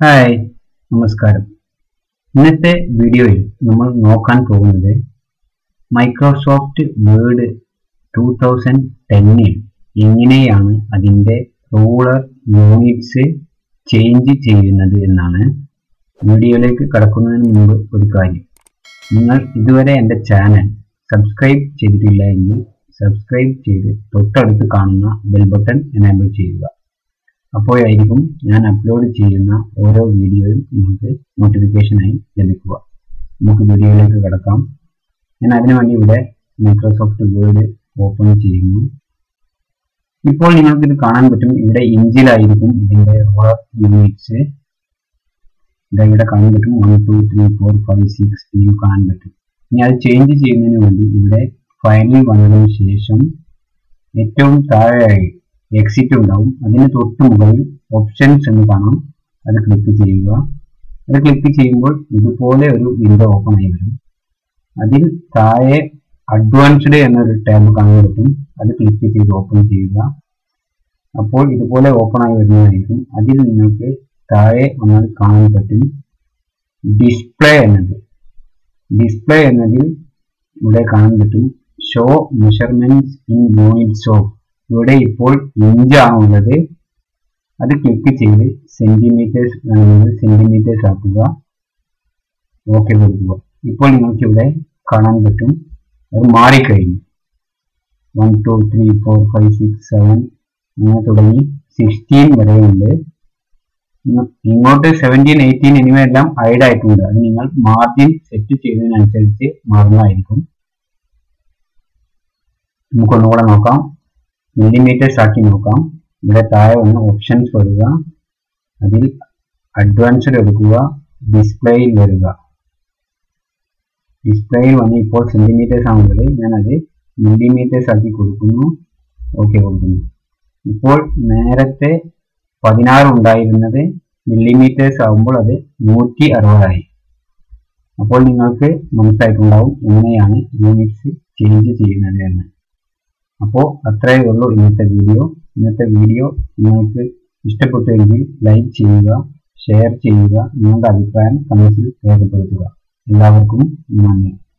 hi നമസ്കാരം ഇന്നത്തെ വീഡിയോയിൽ നമ്മൾ നോക്കാൻ പോകുന്നത് മൈക്രോസോഫ്റ്റ് വേർഡ് ടൂ തൗസൻഡ് ടെന്നിൽ എങ്ങനെയാണ് അതിൻ്റെ റൂളർ യൂണിറ്റ്സ് ചേഞ്ച് ചെയ്യുന്നത് എന്നാണ് വീഡിയോയിലേക്ക് കടക്കുന്നതിന് മുമ്പ് ഒരു കാര്യം നിങ്ങൾ ഇതുവരെ എൻ്റെ ചാനൽ സബ്സ്ക്രൈബ് ചെയ്തിട്ടില്ല എങ്കിൽ സബ്സ്ക്രൈബ് ചെയ്ത് തൊട്ടടുത്ത് കാണുന്ന ബെൽ ബട്ടൺ എനേബിൾ ചെയ്യുക അപ്പോഴായിരിക്കും ഞാൻ അപ്ലോഡ് ചെയ്യുന്ന ഓരോ വീഡിയോയും നിങ്ങൾക്ക് നോട്ടിഫിക്കേഷനായി ലഭിക്കുക നമുക്ക് വീഡിയോയിലേക്ക് കിടക്കാം ഞാൻ അതിനുവേണ്ടി ഇവിടെ മൈക്രോസോഫ്റ്റ് വേർഡ് ഓപ്പൺ ചെയ്യുന്നു ഇപ്പോൾ നിങ്ങൾക്ക് ഇത് കാണാൻ പറ്റും ഇവിടെ ഇഞ്ചിലായിരിക്കും ഇതിന്റെ റൂളർ യൂണിറ്റ്സ് ഇതാ ഇവിടെ കാണാൻ പറ്റും one two three four five six ഇതിൽ കാണാൻ പറ്റും ഇനി അത് ചേഞ്ച് ചെയ്യുന്നതിന് വേണ്ടി ഇവിടെ ഫയലിൽ വന്നതിന് ശേഷം ഏറ്റവും താഴെയായി എക്സിറ്റ് ഉണ്ടാവും അതിന് തൊട്ട് മുകളിൽ ഓപ്ഷൻസ് എന്ന് കാണാം അത് ക്ലിക്ക് ചെയ്യുക അത് ക്ലിക്ക് ചെയ്യുമ്പോൾ ഇതുപോലെ ഒരു വിൻഡോ ഓപ്പൺ ആയി വരും അതിൽ താഴെ അഡ്വാൻസ്ഡ് എന്നൊരു ടാബ് കാണാൻ പറ്റും അത് ക്ലിക്ക് ചെയ്ത് ഓപ്പൺ ചെയ്യുക അപ്പോൾ ഇതുപോലെ ഓപ്പൺ ആയി വരുന്നതായിരിക്കും അതിൽ നിങ്ങൾക്ക് താഴെ വന്നാൽ കാണാൻ പറ്റും ഡിസ്പ്ലേ എന്നത് ഡിസ്പ്ലേ എന്നതിൽ ഇവിടെ കാണാൻ പറ്റും show measurements in units of ഇവിടെ ഇപ്പോൾ ഇഞ്ച് ആണുള്ളത് അത് ക്ലിക്ക് ചെയ്ത് സെന്റിമീറ്റേഴ്സ് വേണമെങ്കിൽ സെന്റിമീറ്റേഴ്സ് ആക്കുക ഓക്കെ കൊടുക്കുക ഇപ്പോൾ നിങ്ങൾക്ക് ഇവിടെ കാണാൻ പറ്റും അത് മാറിക്കഴിഞ്ഞു one two three four five six seven അങ്ങനെ തുടങ്ങി സിക്സ്റ്റീൻ വരെയുണ്ട് ഇങ്ങോട്ട് സെവൻറ്റീൻ എയ്റ്റീൻ എന്നിവയെല്ലാം ഹൈഡ് ആയിട്ടുണ്ട് അത് നിങ്ങൾ മാർജിൻ സെറ്റ് ചെയ്യുന്നതിനനുസരിച്ച് മാറുന്നതായിരിക്കും നമുക്കൊന്നുകൂടെ നോക്കാം മില്ലിമീറ്റേഴ്സ് ആക്കി നോക്കാം ഇവിടെ താഴെ വന്ന് ഓപ്ഷൻസ് വരിക അതിൽ അഡ്വാൻസ്ഡ് എടുക്കുക ഡിസ്പ്ലേയിൽ വരിക ഡിസ്പ്ലേയിൽ വന്ന് ഇപ്പോൾ സെന്റിമീറ്റേഴ്സ് ആണുള്ളത് ഞാനത് മില്ലിമീറ്റേഴ്സ് ആക്കി കൊടുക്കുന്നു ഓക്കെ കൊടുക്കുന്നു ഇപ്പോൾ നേരത്തെ പതിനാറ് ഉണ്ടായിരുന്നത് മില്ലിമീറ്റേഴ്സ് ആകുമ്പോൾ അത് നൂറ്റി അറുപതായി അപ്പോൾ നിങ്ങൾക്ക് മനസ്സിലായിട്ടുണ്ടാവും എങ്ങനെയാണ് യൂണിറ്റ്സ് ചേഞ്ച് ചെയ്യുന്നത് എന്ന് അപ്പോൾ അത്രയേ ഉള്ളൂ ഇന്നത്തെ വീഡിയോ ഇന്നത്തെ വീഡിയോ നിങ്ങൾക്ക് ഇഷ്ടപ്പെട്ടുവെങ്കിൽ ലൈക്ക് ചെയ്യുക ഷെയർ ചെയ്യുക നിങ്ങളുടെ അഭിപ്രായം കമൻസിൽ രേഖപ്പെടുത്തുക എല്ലാവർക്കും നന്ദി